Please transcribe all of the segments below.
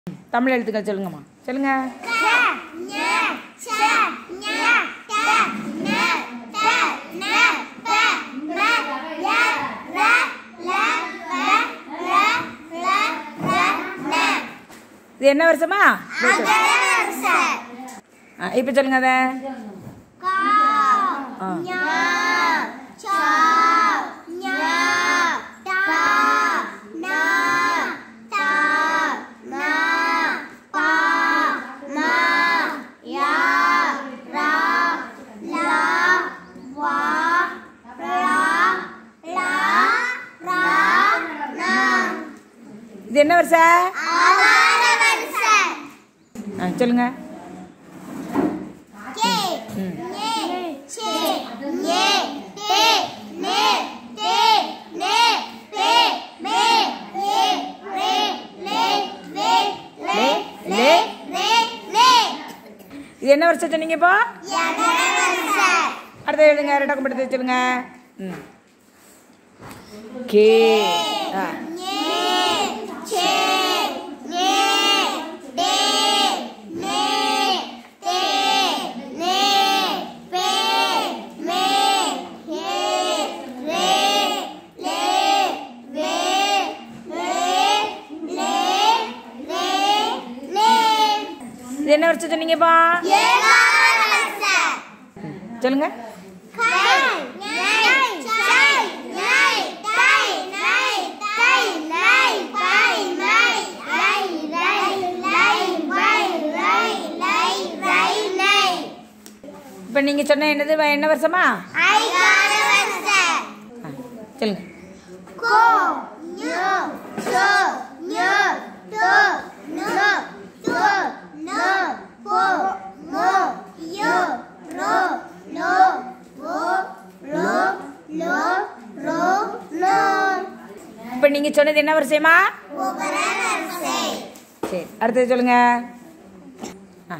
தமிழ் எழுத்துக்கள் சொல்லுங்கம்மா சொல்லுங்க இது என்ன வருஷமா இப்போ சொல்லுங்க அதை ஆ. இது என்ன வருஷம் ஆ சொல்லுங்க ம் இது என்ன வருஷம் சொன்னீங்க இப்போ அடுத்த எழுதுங்க ரெண்டாக்கம் படுத்து சொல்லுங்க ம் கே ஆ இது என்ன வருஷம் சொன்னீங்கப்பா சொல்லுங்க இப்போ நீங்கள் சொன்ன என்னது வ- என்ன வருஷமா ஆ, சொல்லுங்க இப்போ நீங்கள் சொன்னது என்ன வருஷமா சரி அடுத்தது சொல்லுங்க ஆ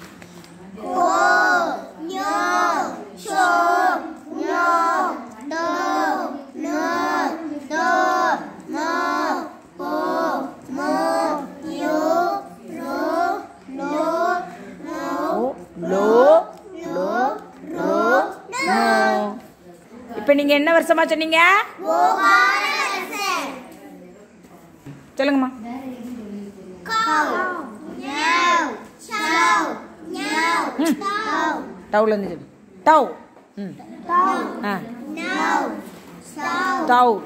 ஓ லோ லோ ரோ நோ இப்போ நீங்கள் என்ன வருஷமா சொன்னீங்க சொல்லுங்கம்மா ம் டவுல இருந்து சொல்லு டவ் ம் ஆ டவ்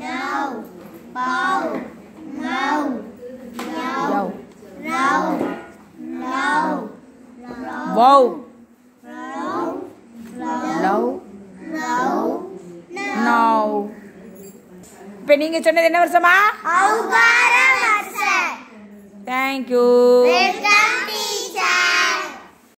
யவ் வவ் லவ் நவ் இப்போ நீங்கள் சொன்னது என்ன வருஷமா தேங்க்யூ